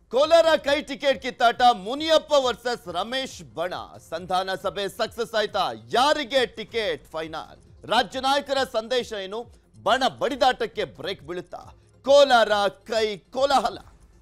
ಕೋಲಾರ ಕೈ ಟಿಕೆಟ್ ಕಿತ್ತಾಟ ಮುನಿಯಪ್ಪ ವರ್ಸಸ್ ರಮೇಶ್ ಬಣ ಸಂಧಾನ ಸಭೆ ಸಕ್ಸಸ್ ಆಯ್ತಾ ಯಾರಿಗೆ ಟಿಕೆಟ್ ಫೈನಲ್ ರಾಜ್ಯ ನಾಯಕರ ಸಂದೇಶ ಏನು ಬಣ ಬಡಿದಾಟಕ್ಕೆ ಬ್ರೇಕ್ ಬೀಳುತ್ತಾ ಕೋಲಾರ ಕೈ ಕೋಲಾಹಲ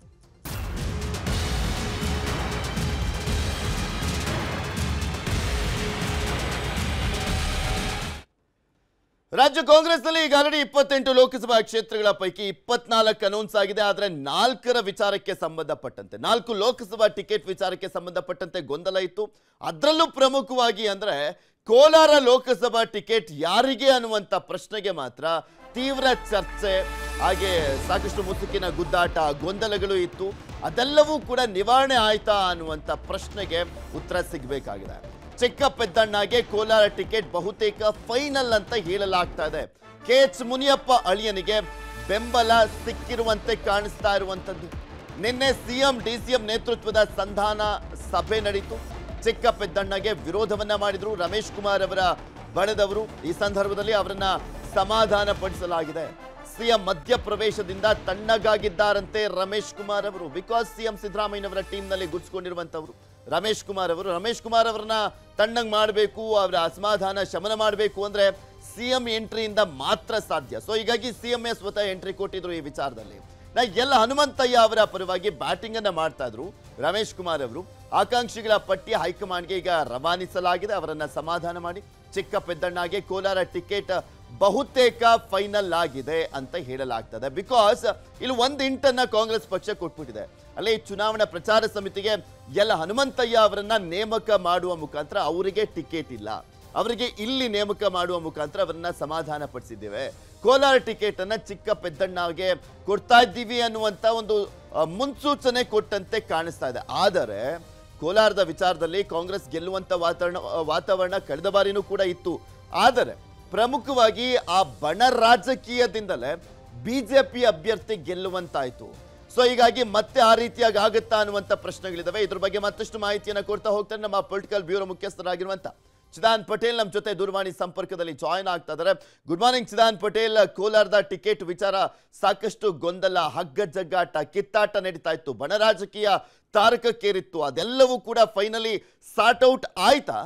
ರಾಜ್ಯ ಕಾಂಗ್ರೆಸ್ನಲ್ಲಿ ಈಗ ಆಲ್ರೆಡಿ ಇಪ್ಪತ್ತೆಂಟು ಲೋಕಸಭಾ ಕ್ಷೇತ್ರಗಳ ಪೈಕಿ ಇಪ್ಪತ್ನಾಲ್ಕು ಅನೌನ್ಸ್ ಆಗಿದೆ ಆದರೆ ನಾಲ್ಕರ ವಿಚಾರಕ್ಕೆ ಸಂಬಂಧಪಟ್ಟಂತೆ ನಾಲ್ಕು ಲೋಕಸಭಾ ಟಿಕೆಟ್ ವಿಚಾರಕ್ಕೆ ಸಂಬಂಧಪಟ್ಟಂತೆ ಗೊಂದಲ ಇತ್ತು ಅದರಲ್ಲೂ ಪ್ರಮುಖವಾಗಿ ಅಂದ್ರೆ ಕೋಲಾರ ಲೋಕಸಭಾ ಟಿಕೆಟ್ ಯಾರಿಗೆ ಅನ್ನುವಂಥ ಪ್ರಶ್ನೆಗೆ ಮಾತ್ರ ತೀವ್ರ ಚರ್ಚೆ ಹಾಗೆ ಸಾಕಷ್ಟು ಮುಸುಕಿನ ಗುದ್ದಾಟ ಗೊಂದಲಗಳು ಇತ್ತು ಅದೆಲ್ಲವೂ ಕೂಡ ನಿವಾರಣೆ ಆಯ್ತಾ ಅನ್ನುವಂಥ ಪ್ರಶ್ನೆಗೆ ಉತ್ತರ ಸಿಗಬೇಕಾಗಿದೆ ಚಿಕ್ಕ ಪೆದ್ದಣ್ಣಗೆ ಕೋಲಾರ ಟಿಕೆಟ್ ಬಹುತೇಕ ಫೈನಲ್ ಅಂತ ಹೇಳಲಾಗ್ತಾ ಇದೆ ಕೆ ಎಚ್ ಮುನಿಯಪ್ಪ ಅಳಿಯನಿಗೆ ಬೆಂಬಲ ಸಿಕ್ಕಿರುವಂತೆ ಕಾಣಿಸ್ತಾ ಇರುವಂತದ್ದು ನಿನ್ನೆ ಸಿಎಂ ಡಿಸಿಎಂ ನೇತೃತ್ವದ ಸಂಧಾನ ಸಭೆ ನಡೀತು ಚಿಕ್ಕ ಪೆದ್ದಣ್ಣಗೆ ವಿರೋಧವನ್ನ ಮಾಡಿದ್ರು ರಮೇಶ್ ಕುಮಾರ್ ಅವರ ಬಣದವರು ಈ ಸಂದರ್ಭದಲ್ಲಿ ಅವರನ್ನ ಸಮಾಧಾನ ಪಡಿಸಲಾಗಿದೆ ಸಿಎಂ ಮಧ್ಯಪ್ರವೇಶದಿಂದ ತಣ್ಣಗಾಗಿದ್ದಾರಂತೆ ರಮೇಶ್ ಕುಮಾರ್ ಅವರು ಬಿಕಾಸ್ ಸಿಎಂ ಸಿದ್ದರಾಮಯ್ಯನವರ ಟೀಮ್ನಲ್ಲಿ ಗುಡ್ಸ್ಕೊಂಡಿರುವಂತವರು ರಮೇಶ್ ಕುಮಾರ್ ಅವರು ರಮೇಶ್ ಕುಮಾರ್ ಅವರನ್ನ ತಣ್ಣಗ್ ಮಾಡಬೇಕು ಅವರ ಅಸಮಾಧಾನ ಶಮನ ಮಾಡಬೇಕು ಅಂದ್ರೆ ಸಿಎಂ ಎಂಟ್ರಿಯಿಂದ ಮಾತ್ರ ಸಾಧ್ಯ ಸೊ ಹೀಗಾಗಿ ಸಿಎಂ ಸ್ವತಃ ಎಂಟ್ರಿ ಕೊಟ್ಟಿದ್ರು ಈ ವಿಚಾರದಲ್ಲಿ ನಾ ಎಲ್ಲ ಹನುಮಂತಯ್ಯ ಅವರ ಪರವಾಗಿ ಬ್ಯಾಟಿಂಗ್ ಅನ್ನ ಮಾಡ್ತಾ ಇದ್ರು ರಮೇಶ್ ಕುಮಾರ್ ಅವರು ಆಕಾಂಕ್ಷಿಗಳ ಪಟ್ಟಿ ಹೈಕಮಾಂಡ್ಗೆ ಈಗ ರವಾನಿಸಲಾಗಿದೆ ಅವರನ್ನ ಸಮಾಧಾನ ಮಾಡಿ ಚಿಕ್ಕ ಪೆದ್ದಣ್ಣಗೆ ಕೋಲಾರ ಟಿಕೆಟ್ ಬಹುತೇಕ ಫೈನಲ್ ಆಗಿದೆ ಅಂತ ಹೇಳಲಾಗ್ತದೆ ಬಿಕಾಸ್ ಇಲ್ಲಿ ಒಂದು ಇಂಟನ್ನ ಕಾಂಗ್ರೆಸ್ ಪಕ್ಷ ಕೊಟ್ಬಿಟ್ಟಿದೆ ಅಲ್ಲಿ ಚುನಾವಣಾ ಪ್ರಚಾರ ಸಮಿತಿಗೆ ಎಲ್ಲ ಹನುಮಂತಯ್ಯ ಅವರನ್ನ ನೇಮಕ ಮಾಡುವ ಮುಖಾಂತರ ಅವರಿಗೆ ಟಿಕೆಟ್ ಇಲ್ಲ ಅವರಿಗೆ ಇಲ್ಲಿ ನೇಮಕ ಮಾಡುವ ಮುಖಾಂತರ ಅವರನ್ನ ಸಮಾಧಾನ ಪಡಿಸಿದ್ದೇವೆ ಕೋಲಾರ ಟಿಕೆಟ್ ಅನ್ನ ಚಿಕ್ಕ ಪೆದ್ದಣ್ಣಗೆ ಕೊಡ್ತಾ ಇದ್ದೀವಿ ಅನ್ನುವಂತ ಒಂದು ಆ, ಮುನ್ಸೂಚನೆ ಕೊಟ್ಟಂತೆ ಕಾಣಿಸ್ತಾ ಇದೆ ಆದರೆ ಕೋಲಾರದ ವಿಚಾರದಲ್ಲಿ ಕಾಂಗ್ರೆಸ್ ಗೆಲ್ಲುವಂತ ವಾತಾವರಣ ವಾತಾವರಣ ಕಳೆದ ಬಾರಿನೂ ಕೂಡ ಇತ್ತು ಆದರೆ ಪ್ರಮುಖವಾಗಿ ಆ ಬಣ ರಾಜಕೀಯದಿಂದಲೇ ಬಿಜೆಪಿ ಅಭ್ಯರ್ಥಿ ಗೆಲ್ಲುವಂತಾಯ್ತು ಸೊ ಹೀಗಾಗಿ ಮತ್ತೆ ಆ ರೀತಿಯಾಗಿ ಆಗುತ್ತಾ ಅನ್ನುವಂಥ ಪ್ರಶ್ನೆಗಳಿದಾವೆ ಇದ್ರ ಬಗ್ಗೆ ಮತ್ತಷ್ಟು ಮಾಹಿತಿಯನ್ನು ಕೊಡ್ತಾ ಹೋಗ್ತಾರೆ ನಮ್ಮ ಪೊಲಿಟಿಕಲ್ ಬ್ಯೂರೋ ಮುಖ್ಯಸ್ಥರಾಗಿರುವಂತ ಚಿದಾನ್ ಪಟೇಲ್ ನಮ್ಮ ಜೊತೆ ದೂರವಾಣಿ ಸಂಪರ್ಕದಲ್ಲಿ ಜಾಯ್ನ್ ಆಗ್ತಾ ಇದ್ದಾರೆ ಗುಡ್ ಮಾರ್ನಿಂಗ್ ಚಿದಾನ್ ಪಟೇಲ್ ಕೋಲಾರದ ಟಿಕೆಟ್ ವಿಚಾರ ಸಾಕಷ್ಟು ಗೊಂದಲ ಹಗ್ಗ ಜಗ್ಗಾಟ ಕಿತ್ತಾಟ ನಡೀತಾ ಇತ್ತು ಬಣ ರಾಜಕೀಯ ತಾರಕಕ್ಕೇರಿತ್ತು ಅದೆಲ್ಲವೂ ಕೂಡ ಫೈನಲಿ ಸಾರ್ಟ್ ಔಟ್ ಆಯ್ತಾ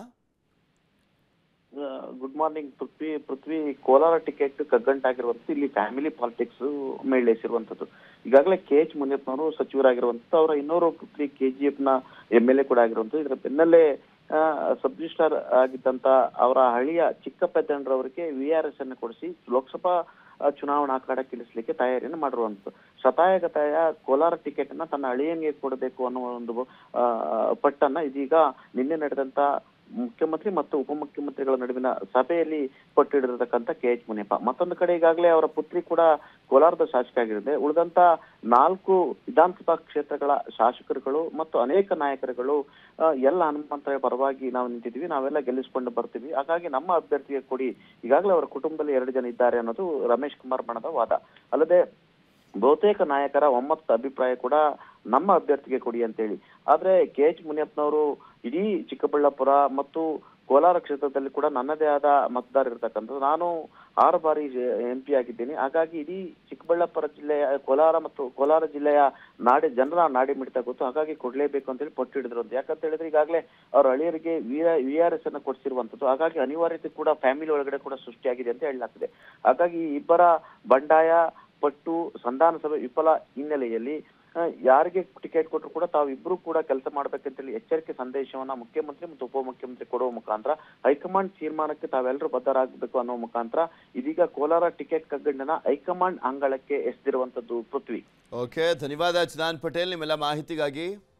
good morning Prithvi Prithvi Kolar ticket ಕಗ್ಗಂಟಾಗಿರುವಂತ ಇಲ್ಲಿ ಫ್ಯಾಮಿಲಿ ಪಾಲಿಟಿಕ್ಸ್ ಮೇಳೈಸಿರುವಂತದ್ದು ಈಗಾಗಲೇ ಕೆ ಎಚ್ ಮುನಿಯಪ್ಪನವರು ಸಚಿವರಾಗಿರುವಂತ ಅವರ ಇನ್ನೂರು ಪುತ್ರಿ ಕೆ ಜಿ ಎಫ್ ನ ಎಂ ಎಲ್ ಎ ಕೂಡ ಆಗಿರುವಂತದ್ದು ಇದರ ಬೆನ್ನಲ್ಲೇ ಸಬ್ ರಿಜಿಸ್ಟ್ರಾರ್ ಆಗಿದ್ದಂತ ಅವರ ಹಳಿಯ ಚಿಕ್ಕಪೆದ್ದಣ್ಣರವರಿಗೆ ವಿ ಆರ್ ಎಸ್ ಅನ್ನು ಕೊಡಿಸಿ ಲೋಕಸಭಾ ಆ, ಚುನಾವಣಾ ಅಖಾಡಕ್ಕೆ ಇಳಿಸ್ಲಿಕ್ಕೆ ತಯಾರಿಯನ್ನು ಮಾಡಿರುವಂತದ್ದು ಶತಾಯಗತಾಯ ಕೋಲಾರ ಟಿಕೆಟ್ ಅನ್ನ ತನ್ನ ಅಳಿಯಂಗೆ ಕೊಡಬೇಕು ಅನ್ನುವ ಒಂದು ಆ, ಪಟ್ಟನ್ನ ಇದೀಗ ನಿನ್ನೆ ನಡೆದಂತ ಮುಖ್ಯಮಂತ್ರಿ ಮತ್ತು ಉಪಮುಖ್ಯಮಂತ್ರಿಗಳ ನಡುವಿನ ಸಭೆಯಲ್ಲಿ ಕೊಟ್ಟಿಡಿರತಕ್ಕಂತ ಕೆ ಎಚ್ ಮುನಿಯಪ್ಪ ಮತ್ತೊಂದು ಕಡೆ ಈಗಾಗಲೇ ಅವರ ಪುತ್ರಿ ಕೂಡ ಕೋಲಾರದ ಶಾಸಕ ಆಗಿರುತ್ತೆ ಉಳಿದಂತ ನಾಲ್ಕು ವಿಧಾನಸಭಾ ಕ್ಷೇತ್ರಗಳ ಶಾಸಕರುಗಳು ಮತ್ತು ಅನೇಕ ನಾಯಕರುಗಳು ಆ, ಎಲ್ಲ ಹನುಮಂತರ ಪರವಾಗಿ ನಾವು ನಿಂತಿದ್ವಿ ನಾವೆಲ್ಲ ಗೆಲ್ಲಿಸ್ಕೊಂಡು ಬರ್ತೀವಿ ಹಾಗಾಗಿ ನಮ್ಮ ಅಭ್ಯರ್ಥಿಗೆ ಕೊಡಿ ಈಗಾಗಲೇ ಅವರ ಕುಟುಂಬದಲ್ಲಿ ಎರಡು ಜನ ಇದ್ದಾರೆ ಅನ್ನೋದು ರಮೇಶ್ ಕುಮಾರ್ ಬಣದ ವಾದ ಅಲ್ಲದೆ ಬಹುತೇಕ ನಾಯಕರ ಒಮ್ಮತ ಅಭಿಪ್ರಾಯ ಕೂಡ ನಮ್ಮ ಅಭ್ಯರ್ಥಿಗೆ ಕೊಡಿ ಅಂತೇಳಿ ಆದ್ರೆ ಕೆ ಎಚ್ ಮುನಿಯಪ್ಪನವರು ಇಡೀ ಚಿಕ್ಕಬಳ್ಳಾಪುರ ಮತ್ತು ಕೋಲಾರ ಕ್ಷೇತ್ರದಲ್ಲಿ ಕೂಡ ನನ್ನದೇ ಆದ ಮತದಾರ ಇರ್ತಕ್ಕಂಥದ್ದು ನಾನು ಆರು ಬಾರಿ ಎಂ ಪಿ ಆಗಿದ್ದೀನಿ ಹಾಗಾಗಿ ಇಡೀ ಚಿಕ್ಕಬಳ್ಳಾಪುರ ಜಿಲ್ಲೆಯ ಕೋಲಾರ ಮತ್ತು ಕೋಲಾರ ಜಿಲ್ಲೆಯ ನಾಡಿ ಜನರ ನಾಡಿ ಮಿಡಿತ ಗೊತ್ತು ಹಾಗಾಗಿ ಕೊಡ್ಲೇಬೇಕು ಅಂತೇಳಿ ಪಟ್ಟು ಹಿಡಿದ್ರು ಅಂತ ಯಾಕಂತ ಹೇಳಿದ್ರೆ ಈಗಾಗಲೇ ಅವ್ರ ಹಳಿಯರಿಗೆ ವಿ ಆರ್ ಎಸ್ ಅನ್ನ ಕೊಡಿಸಿರುವಂತದ್ದು ಹಾಗಾಗಿ ಅನಿವಾರ್ಯತೆ ಕೂಡ ಫ್ಯಾಮಿಲಿ ಒಳಗಡೆ ಕೂಡ ಸೃಷ್ಟಿಯಾಗಿದೆ ಅಂತ ಹೇಳಲಾಗ್ತದೆ ಹಾಗಾಗಿ ಈ ಇಬ್ಬರ ಬಂಡಾಯ ಪಟ್ಟು ಸಂಧಾನ ಸಭೆ ವಿಫಲ ಹಿನ್ನೆಲೆಯಲ್ಲಿ ಆ, ಯಾರಿಗೆ ಟಿಕೆಟ್ ಕೊಟ್ಟರು ಕೂಡ ತಾವಿಬ್ರು ಕೂಡ ಕೆಲಸ ಮಾಡ್ಬೇಕಂತೇಳಿ ಎಚ್ಚರಿಕೆ ಸಂದೇಶವನ್ನ ಮುಖ್ಯಮಂತ್ರಿ ಮತ್ತು ಉಪಮುಖ್ಯಮಂತ್ರಿ ಕೊಡುವ ಮುಖಾಂತರ ಹೈಕಮಾಂಡ್ ತೀರ್ಮಾನಕ್ಕೆ ತಾವೆಲ್ಲರೂ ಬದ್ಧರಾಗಬೇಕು ಅನ್ನೋ ಮುಖಾಂತರ ಇದೀಗ ಕೋಲಾರ ಟಿಕೆಟ್ ಕಗ್ಗಂಡನ ಹೈಕಮಾಂಡ್ ಅಂಗಳಕ್ಕೆ ಎಸೆದಿರುವಂತದ್ದು ಪೃಥ್ವಿ ಓಕೆ ಧನ್ಯವಾದ ಚಿದಾನ್ ಪಟೇಲ್ ನಿಮ್ಮೆಲ್ಲ ಮಾಹಿತಿಗಾಗಿ